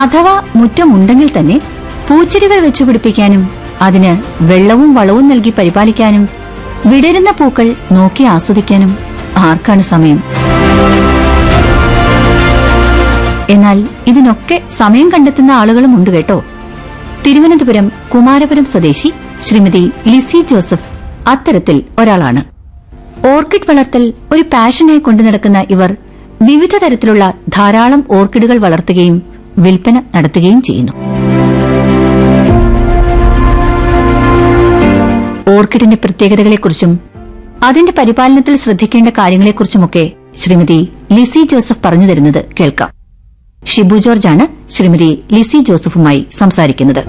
അഥവാ മുറ്റമുണ്ടെങ്കിൽ തന്നെ പൂച്ചെടികൾ വെച്ചുപിടിപ്പിക്കാനും അതിന് വെള്ളവും വളവും നൽകി പരിപാലിക്കാനും വിടരുന്ന പൂക്കൾ നോക്കി ആസ്വദിക്കാനും ആർക്കാണ് സമയം എന്നാൽ ഇതിനൊക്കെ സമയം കണ്ടെത്തുന്ന ആളുകളും ഉണ്ട് കേട്ടോ തിരുവനന്തപുരം കുമാരപുരം സ്വദേശി ശ്രീമതി ലിസി ജോസഫ് അത്തരത്തിൽ ഒരാളാണ് ഓർക്കിഡ് വളർത്തൽ ഒരു പാഷനായി കൊണ്ടു നടക്കുന്ന ഇവർ വിവിധ തരത്തിലുള്ള ധാരാളം ഓർക്കിഡുകൾ വളർത്തുകയും വിൽപ്പന നടത്തുകയും ചെയ്യുന്നു ഓർക്കിഡിന്റെ പ്രത്യേകതകളെക്കുറിച്ചും അതിന്റെ പരിപാലനത്തിൽ ശ്രദ്ധിക്കേണ്ട കാര്യങ്ങളെക്കുറിച്ചുമൊക്കെ ശ്രീമതി ലിസി ജോസഫ് പറഞ്ഞു തരുന്നത് കേൾക്കാം ഷിബു ജോർജാണ് ശ്രീമതി ലിസി ജോസഫുമായി സംസാരിക്കുന്നത്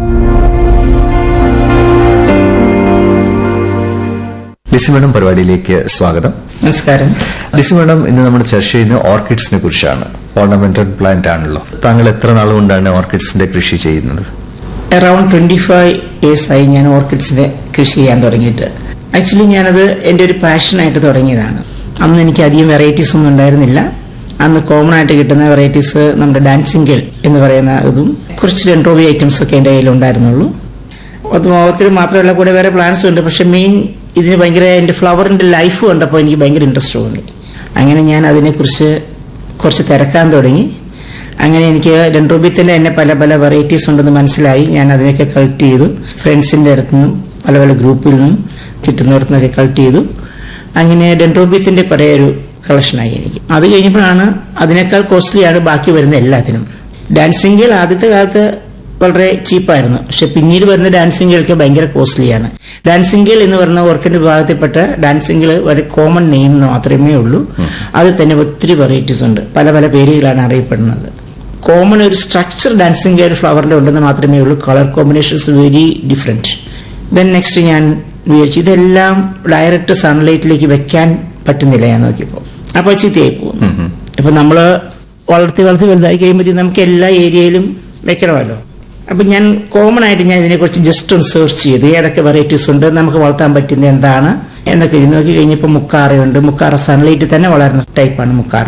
ലിസി മേഡം പരിപാടിയിലേക്ക് സ്വാഗതം നമസ്കാരം ലിസി മേഡം ഇന്ന് നമ്മൾ ചർച്ച ചെയ്യുന്നത് ഓർക്കിഡ്സിനെ കുറിച്ചാണ് ഓർണമെന്റൽ പ്ലാന്റ് ആണല്ലോ താങ്കൾ എത്ര നാൾ കൊണ്ടാണ് ഓർക്കിഡ്സിന്റെ കൃഷി ചെയ്യുന്നത് അറൌണ്ട് ട്വന്റി ഫൈവ് ഇയേഴ്സായി ഞാൻ ഓർക്കിഡ്സിന്റെ കൃഷി ചെയ്യാൻ തുടങ്ങിയിട്ട് ആക്ച്വലി ഞാനത് എൻ്റെ ഒരു പാഷനായിട്ട് തുടങ്ങിയതാണ് അന്ന് എനിക്ക് അധികം വെറൈറ്റീസ് ഒന്നും ഉണ്ടായിരുന്നില്ല അന്ന് കോമൺ ആയിട്ട് കിട്ടുന്ന വെറൈറ്റീസ് നമ്മുടെ ഡാൻസിംഗ് ഗേൾ എന്ന് പറയുന്ന ഇതും കുറച്ച് ഡെൻട്രോബി ഐറ്റംസ് ഒക്കെ എൻ്റെ കയ്യിൽ ഉണ്ടായിരുന്നുള്ളൂ അത് ഓർക്കിഡ് മാത്രമല്ല കൂടെ വേറെ പ്ലാന്റ്സ് ഉണ്ട് പക്ഷെ മെയിൻ ഇതിന് ഭയങ്കര എൻ്റെ ഫ്ലവറിന്റെ ലൈഫ് കണ്ടപ്പോൾ എനിക്ക് ഭയങ്കര ഇൻട്രസ്റ്റ് തോന്നി അങ്ങനെ ഞാൻ അതിനെക്കുറിച്ച് കുറച്ച് തിരക്കാൻ തുടങ്ങി അങ്ങനെ എനിക്ക് ഡെൻഡ്രോബിത്തിന്റെ തന്നെ പല പല വെറൈറ്റീസ് ഉണ്ടെന്ന് മനസ്സിലായി ഞാൻ അതിനൊക്കെ കളക്ട് ചെയ്തു ഫ്രണ്ട്സിന്റെ അടുത്തു നിന്നും പല പല ഗ്രൂപ്പിൽ നിന്നും കിട്ടുന്നിടത്തു നിന്നൊക്കെ കളക്ട് ചെയ്തു അങ്ങനെ ഡെൻഡ്രോബിയത്തിന്റെ കുറേ ഒരു കളക്ഷനായി എനിക്ക് അത് കഴിഞ്ഞപ്പോഴാണ് അതിനേക്കാൾ കോസ്റ്റ്ലിയാണ് ബാക്കി വരുന്ന എല്ലാത്തിനും ഡാൻസിംഗിൽ ആദ്യത്തെ കാലത്ത് വളരെ ചീപ്പായിരുന്നു പക്ഷെ പിന്നീട് വരുന്ന ഡാൻസിംഗുകൾക്ക് ഭയങ്കര കോസ്റ്റ്ലിയാണ് ഡാൻസിംഗിൽ എന്ന് പറയുന്ന ഓർക്കിഡ് വിഭാഗത്തിൽപ്പെട്ട ഡാൻസിംഗിൽ വളരെ കോമൺ നെയിം മാത്രമേ ഉള്ളൂ അത് തന്നെ ഒത്തിരി വെറൈറ്റീസ് ഉണ്ട് പല പല പേരുകളാണ് അറിയപ്പെടുന്നത് കോമൺ ഒരു സ്ട്രക്ചർ ഡാൻസിംഗ് ഒരു ഫ്ലവറിന്റെ ഉണ്ടെന്ന് മാത്രമേ ഉള്ളൂ colour combinations very different then next ഞാൻ വിചാരിച്ചു ഇതെല്ലാം ഡയറക്റ്റ് സൺലൈറ്റിലേക്ക് വെക്കാൻ പറ്റുന്നില്ല ഞാൻ നോക്കിയപ്പോൾ അപ്പോൾ ചീത്തയായി പോകും ഇപ്പൊ നമ്മള് വളർത്തി വളർത്തി വലുതായി കഴിയുമ്പോഴത്തേക്കും നമുക്ക് എല്ലാ ഏരിയയിലും വെക്കണമല്ലോ അപ്പൊ ഞാൻ കോമൺ ആയിട്ട് ഞാൻ ഇതിനെക്കുറിച്ച് ജസ്റ്റ് ഒന്ന് സെർച്ച് ചെയ്തു ഏതൊക്കെ വെറൈറ്റീസ് ഉണ്ട് നമുക്ക് വളർത്താൻ പറ്റുന്ന എന്താണ് എന്നൊക്കെ ഇത് നോക്കി കഴിഞ്ഞപ്പോൾ മുക്കാറയുണ്ട് മുക്കാറ സൺലൈറ്റിൽ തന്നെ വളരുന്ന ടൈപ്പാണ് മുക്കാറ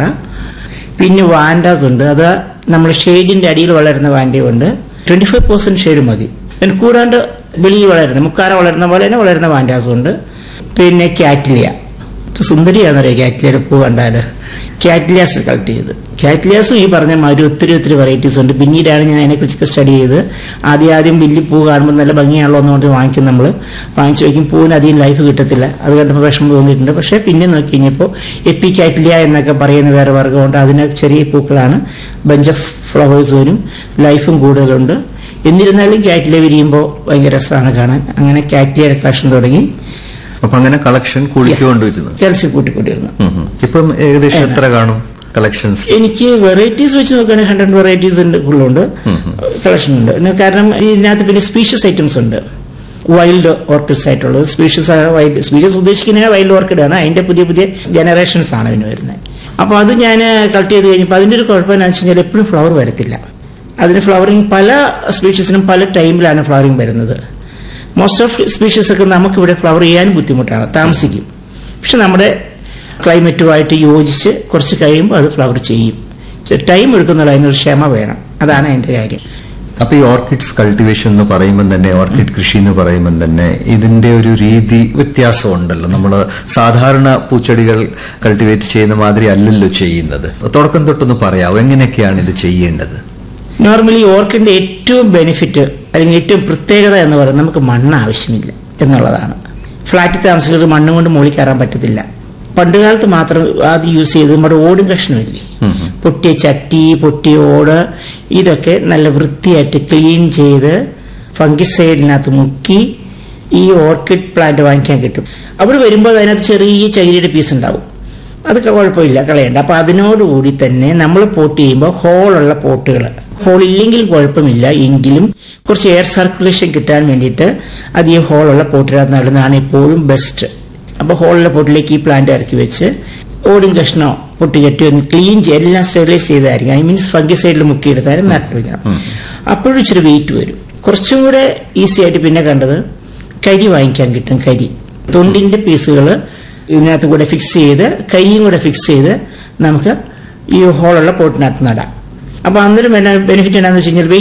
പിന്നെ വാൻഡാസ് ഉണ്ട് അത് നമ്മൾ ഷെയ്ഡിന്റെ അടിയിൽ വളരുന്ന വാൻഡയുണ്ട് ട്വന്റി ഫൈവ് പെർസെന്റ് ഷെയ്ഡ് മതി പിന്നെ കൂടാണ്ട് വെളിയിൽ വളരുന്ന മുക്കാറ വളരുന്ന പോലെ തന്നെ വളരുന്ന വാൻഡാസും ഉണ്ട് പിന്നെ കാറ്റിലിയ സുന്ദരിയാണെന്നറിയാം കാറ്റിലിയുടെ പൂ കണ്ടാല് കാറ്റ്ലിയാസ് കളക്ട് ചെയ്ത് കാറ്റ്ലിയാസും ഈ പറഞ്ഞ മാതിരി ഒത്തിരി ഒത്തിരി വെറൈറ്റീസ് ഉണ്ട് പിന്നീടാണ് ഞാൻ അതിനെക്കുറിച്ചൊക്കെ സ്റ്റഡി ചെയ്ത് ആദ്യം ആദ്യം വലിയ പൂ കാണുമ്പോൾ നല്ല ഭംഗിയാണല്ലോ എന്ന് പറഞ്ഞ് വാങ്ങിക്കും നമ്മൾ വാങ്ങിച്ചു വയ്ക്കും പൂവിന് അധികം ലൈഫ് കിട്ടത്തില്ല അത് കണ്ടപ്പോൾ വിഷമം തോന്നിയിട്ടുണ്ട് പക്ഷേ പിന്നെ നോക്കി കഴിഞ്ഞപ്പോൾ എപ്പി കാറ്റ്ലിയ എന്നൊക്കെ പറയുന്ന വേറെ വർഗ്ഗമുണ്ട് അതിന് ചെറിയ പൂക്കളാണ് ബഞ്ച് ഓഫ് ഫ്ലവേഴ്സ് വരും ലൈഫും കൂടുതലുണ്ട് എന്നിരുന്നാലും കാറ്റ്ലിയ വിരിയുമ്പോൾ ഭയങ്കര രസമാണ് കാണാൻ അങ്ങനെ കാറ്റ്ലിയയുടെ കളക്ഷൻ തുടങ്ങി അപ്പൊ അങ്ങനെ കളക്ഷൻ കൂടിക്കൊണ്ടിരുന്നു കെൽസി കൂട്ടിക്കൊണ്ടിരുന്നു ഇപ്പം ഏകദേശം എത്ര കാണും കളക്ഷൻസ് എനിക്ക് വെറൈറ്റീസ് വെച്ച് നോക്കുകയാണെങ്കിൽ ഹൺഡ്രഡ് വെറൈറ്റീസ് ഉള്ളുണ്ട് കളക്ഷൻ ഉണ്ട് പിന്നെ കാരണം ഇതിനകത്ത് പിന്നെ സ്പീഷ്യസ് ഐറ്റംസ് ഉണ്ട് വൈൽഡ് ഓർക്കിഡ്സ് ആയിട്ടുള്ളത് സ്പീഷ്യസ് വൈൽഡ് സ്പീഷ്യസ് ഉദ്ദേശിക്കുന്ന വൈൽഡ് ഓർക്കിഡാണ് അതിന്റെ പുതിയ പുതിയ ജനറേഷൻസ് ആണ് ഇതിന് വരുന്നത് അപ്പോൾ അത് ഞാൻ കളക്ട് ചെയ്ത് കഴിഞ്ഞപ്പോൾ അതിന്റെ ഒരു കുഴപ്പം എന്താണെന്ന് വെച്ച് കഴിഞ്ഞാൽ എപ്പോഴും ഫ്ലവർ വരത്തില്ല അതിന് ഫ്ലവറിങ് പല സ്പീഷ്യസിനും പല ടൈമിലാണ് ഫ്ലവറിങ് വരുന്നത് മോസ്റ്റ് ഓഫ് സ്പീഷ്യസ് ഒക്കെ നമുക്കിവിടെ ഫ്ലവർ ചെയ്യാൻ ബുദ്ധിമുട്ടാണ് താമസിക്കും പക്ഷെ നമ്മുടെ ക്ലൈമറ്റുമായിട്ട് യോജിച്ച് കുറച്ച് കഴിയുമ്പോൾ അത് ഫ്ലവർ ചെയ്യും ടൈം എടുക്കുന്നുള്ള അതിനൊരു ക്ഷമ വേണം അതാണ് അതിന്റെ കാര്യം അപ്പൊ ഈ ഓർക്കിഡ്സ് കൾട്ടിവേഷൻ എന്ന് പറയുമ്പോൾ തന്നെ ഓർക്കിഡ് കൃഷി എന്ന് പറയുമ്പോൾ തന്നെ ഇതിന്റെ ഒരു രീതി വ്യത്യാസം ഉണ്ടല്ലോ നമ്മൾ സാധാരണ പൂച്ചെടികൾ കൾട്ടിവേറ്റ് ചെയ്യുന്ന മാതിരി അല്ലല്ലോ ചെയ്യുന്നത് തുടക്കം തൊട്ടൊന്ന് പറയാമോ എങ്ങനെയൊക്കെയാണ് ഇത് ചെയ്യേണ്ടത് നോർമലി ഓർക്കിഡിന്റെ ഏറ്റവും ബെനിഫിറ്റ് അല്ലെങ്കിൽ ഏറ്റവും പ്രത്യേകത എന്ന് പറയുന്നത് നമുക്ക് മണ്ണ് ആവശ്യമില്ല എന്നുള്ളതാണ് ഫ്ലാറ്റിൽ താമസിച്ചവർക്ക് മണ്ണും കൊണ്ട് മുകളിൽ കയറാൻ പറ്റത്തില്ല പണ്ട് കാലത്ത് മാത്രം ആദ്യം യൂസ് ചെയ്ത് നമ്മുടെ ഓടും കഷ്ണമില്ലേ പൊട്ടിയ ചട്ടി പൊട്ടിയ ഓട് ഇതൊക്കെ നല്ല വൃത്തിയായിട്ട് ക്ലീൻ ചെയ്ത് ഫംഗിസൈഡിനകത്ത് മുക്കി ഈ ഓർക്കിഡ് പ്ലാന്റ് വാങ്ങിക്കാൻ കിട്ടും അവിടെ വരുമ്പോൾ അതിനകത്ത് ചെറിയ ചകിരിയുടെ പീസ് ഉണ്ടാവും അത് കുഴപ്പമില്ല കളയണ്ട അപ്പൊ അതിനോടുകൂടി തന്നെ നമ്മൾ പോട്ട് ചെയ്യുമ്പോൾ ഹോളുള്ള പോട്ടുകൾ ഹോൾ ഇല്ലെങ്കിലും കുഴപ്പമില്ല എങ്കിലും കുറച്ച് എയർ സർക്കുലേഷൻ കിട്ടാൻ വേണ്ടിയിട്ട് അധികം ഹോളുള്ള പോട്ടിനകത്ത് നടുന്നതാണ് എപ്പോഴും ബെസ്റ്റ് അപ്പോൾ ഹോളുള്ള പോട്ടിലേക്ക് ഈ പ്ലാന്റ് ഇറക്കി വെച്ച് ഓടും കഷ്ണോ പൊട്ടി കെട്ടി ഒന്ന് ക്ലീൻ ചെയ്ത് എല്ലാം സ്റ്റെറിലൈസ് ചെയ്തായിരിക്കും ഐ മീൻസ് ഫംഗിസൈഡിൽ മുക്കിയെടുത്താലും നട്ടു വയ്ക്കണം അപ്പോഴും ഇച്ചിരി വെയിറ്റ് വരും കുറച്ചും കൂടെ ഈസി ആയിട്ട് പിന്നെ കണ്ടത് കരി വാങ്ങിക്കാൻ കിട്ടും കരി തൊണ്ടിന്റെ പീസുകൾ ഇതിനകത്ത് കൂടെ ഫിക്സ് ചെയ്ത് കരിയും കൂടെ ഫിക്സ് ചെയ്ത് നമുക്ക് ഈ ഹോളുള്ള പോട്ടിനകത്ത് നടാം അപ്പൊ അന്നേരം ബെനിഫിറ്റ് എന്താണെന്ന് വെച്ച് കഴിഞ്ഞാൽ